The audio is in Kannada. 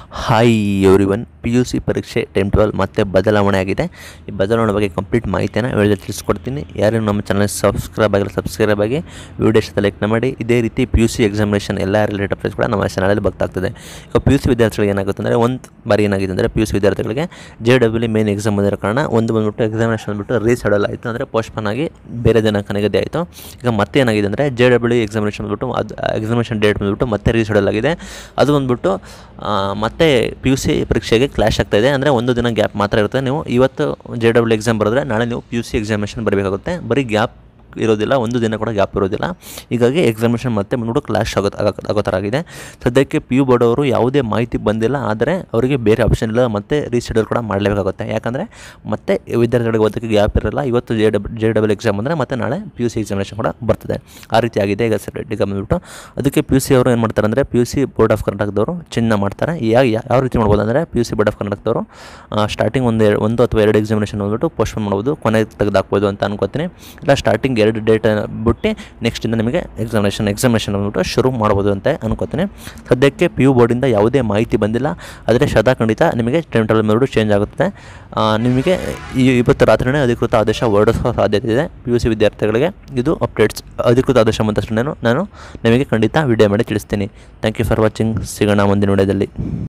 hi everyone P U C ಪರೀಕ್ಷೆ ಟೈಮ್ ಟ್ವೆಲ್ ಮತ್ತೆ ಬದಲಾವಣೆ ಆಗಿದೆ ಈ ಬದಲಾವಣೆ ಬಗ್ಗೆ ಕಂಪ್ಲೀಟ್ ಮಾಹಿತಿಯನ್ನು ವಿಡಿಯೋ ತಿಳಿಸ್ಕೊಡ್ತೀನಿ ಯಾರು ನಮ್ಮ ಚಾನಲ್ ಸಬ್ಸ್ಕ್ರೈಬ್ ಆಗಿಲ್ಲ ಸಬ್ಸ್ಕ್ರೈಬ್ ಆಗಿ ವಿಡಿಯೋ ಇಷ್ಟ ಲೈಕ್ ಮಾಡಿ ಇದೇ ರೀತಿ ಪಿ ಯು ಸಿ ಎಕ್ಸಾಮಿನೇಷನ್ ಎಲ್ಲ ರಿಲೇಟೆಡ್ ಅಪ್ಡೇಟ್ಸ್ ಕೂಡ ನಮ್ಮ ಚಾನಲಲ್ಲಿ ಬರ್ತಾಗ್ತದೆ ಈಗ ಪಿ ಯು ಸಿ ವಿದ್ಯಾರ್ಥಿಗಳಿಗೆ ಏನಾಗುತ್ತೆ ಅಂದರೆ ಒಂದು ಬಾರಿ ಏನಾಗಿದೆ ಅಂದರೆ ಪಿ ಯು ಸಿ ವಿದ್ಯಾರ್ಥಿಗಳಿಗೆ ಜೆ ಡಬ್ಲ್ಯೂ ಮೇನ್ ಎಕ್ಸಾಮ್ ಬಂದಿರೋ ಕಾರಣ ಒಂದು ಬಂದ್ಬಿಟ್ಟು ಎಕ್ಸಾಮಿನೇಷನ್ ಬಂದ್ಬಿಟ್ಟು ರೀಸೆಡಲ್ ಆಯಿತು ಅಂದರೆ ಪೋಸ್ಟ್ಪೋನ್ ಆಗಿ ಬೇರೆ ದಿನಾಂಕ ನಿಗದಿ ಆಯಿತು ಈಗ ಮತ್ತೆ ಏನಾಗಿದೆ ಅಂದರೆ ಜೆ ಡಬ್ಲ್ಯೂ ಎಕ್ಸಾಮಿನೇಷನ್ ಬಂದ್ಬಿಟ್ಟು ಅದು ಎಕ್ಸಾಮಿನೇಷನ್ ಡೇಟ್ ಬಂದ್ಬಿಟ್ಟು ಮತ್ತೆ ರೀಸೆಡಲ್ ಆಗಿದೆ ಅದು ಬಂದ್ಬಿಟ್ಟು ಆ, ಮತ್ತೆ ಪಿ ಯು ಸಿ ಪರೀಕ್ಷೆಗೆ ಕ್ಲಾಶ್ ಆಗ್ತಾ ಇದೆ ಅಂದರೆ ಒಂದು ದಿನ ಗ್ಯಾಪ್ ಮಾತ್ರ ಇರುತ್ತೆ ನೀವು ಇವತ್ತು ಜೆ ಡಬ್ಲ್ಯೂ ಎಕ್ಸಾಮ್ ಬರೆದ್ರೆ ನಾಳೆ ನೀವು ಪಿ ಯು ಸಿ ಎಕ್ಸಾಮಿನೇಷನ್ ಬರಬೇಕಾಗುತ್ತೆ ಬರೀ ಗ್ಯಾಪ್ ಇರೋದಿಲ್ಲ ಒಂದು ದಿನ ಕೂಡ ಗ್ಯಾಪ್ ಇರೋದಿಲ್ಲ ಹೀಗಾಗಿ ಎಕ್ಸಾಮಿನೇಷನ್ ಮತ್ತೆ ಬಂದ್ಬಿಟ್ಟು ಕ್ಲಾಶ್ ಆಗೋ ಆಗೋ- ಆಗೋ ಥರ ಆಗಿದೆ ಸದ್ಯಕ್ಕೆ ಪಿ ಯು ಬೋರ್ಡ್ ಅವರು ಯಾವುದೇ ಮಾಹಿತಿ ಬಂದಿಲ್ಲ ಆದರೆ ಅವರಿಗೆ ಬೇರೆ ಆಪ್ಷನ್ ಇಲ್ಲ ಮತ್ತೆ ರೀಶೆಡ್ಯೂಲ್ ಕೂಡ ಮಾಡಲೇಬೇಕಾಗುತ್ತೆ ಯಾಕಂದರೆ ಮತ್ತೆ ವಿದ್ಯಾರ್ಥಿಗಳಿಗೆ ಓದೋಕ್ಕೆ ಗ್ಯಾಪ್ ಇರಲ್ಲ ಇವತ್ತು J W J double exam ಅಂದರೆ ಮತ್ತೆ ನಾಳೆ ಪಿ ಯು ಸಿ ಎಕ್ಸಾಮಿನೇಷನ್ ಕೂಡ ಬರ್ತದೆ ಆ ರೀತಿ ಆಗಿದೆ ಈಗ ಸೆಪ್ರೇಟ್ ಈಗ ಬಂದ್ಬಿಟ್ಟು ಅದಕ್ಕೆ ಪಿ ಯು ಸಿ ಅವರು ಏನು ಮಾಡ್ತಾರೆ ಅಂದರೆ P U C board of ಕರ್ನಾಟಕದವರು ಚಿನ್ನ ಮಾಡ್ತಾರೆ ಯಾವ ಯಾವ ರೀತಿ ಮಾಡ್ಬೋದು ಅಂದರೆ P U C board of ಕರ್ನಾಟಕದವರು ಸ್ಟಾರ್ಟಿಂಗ್ ಒಂದು ಎರ- ಒಂದು ಅಥವಾ ಎರಡು ಎಕ್ಸಾಮಿನೇಷನ್ ಬಂದ್ಬಿಟ್ಟು ಪೋಸ್ಟ್ಪೋನ್ ಮಾಡ್ಬೋದು ಕೊನೆ ತೆಗೆದಾಕ್ಬೋದು ಅಂತ ಅನ್ಕೋತೀನಿ ಇಲ್ಲ ಸ್ಟಾರ್ಟಿಂಗ್ ಎರಡು ಡೇಟ್ ಬಿಟ್ಟು ನೆಕ್ಸ್ಟಿಂದ ನಿಮಗೆ ಎಕ್ಸಾಮಿನೇಷನ್ ಎಕ್ಸಾಮಿನೇಷನ್ ಬಂದ್ಬಿಟ್ಟು ಶುರು ಮಾಡ್ಬೋದು ಅಂತ ಅನ್ಕೋತೀನಿ ಸದ್ಯಕ್ಕೆ ಪಿ ಯು ಬೋರ್ಡಿಂದ ಯಾವುದೇ ಮಾಹಿತಿ ಬಂದಿಲ್ಲ ಆದರೆ ಶತ ಖಂಡಿತ ನಿಮಗೆ ಟೈಮ್ ಟೇಬಲ್ ಬಂದ್ಬಿಟ್ಟು ಚೇಂಜ್ ಆಗುತ್ತೆ ಆ, ನಿಮಗೆ ಈ ಇವತ್ತು ರಾತ್ರಿನೇ ಅಧಿಕೃತ ಆದೇಶ ಹೊರಡಿಸೋ ಸಾಧ್ಯತೆ ಇದೆ ಪಿ ಯು ಸಿ ವಿದ್ಯಾರ್ಥಿಗಳಿಗೆ ಇದು ಅಪ್ಡೇಟ್ಸ್ ಅಧಿಕೃತ ಆದೇಶ ಬಂದ ತಕ್ಷಣ ನಾನು ನಿಮಗೆ ಖಂಡಿತ ವಿಡಿಯೋ ಮಾಡಿ ತಿಳಿಸ್ತೀನಿ ಥ್ಯಾಂಕ್ ಯು ಫಾರ್ ವಾಚಿಂಗ್ ಸಿಗೋಣ ಮುಂದಿನ ವಿಡಿಯೋದಲ್ಲಿ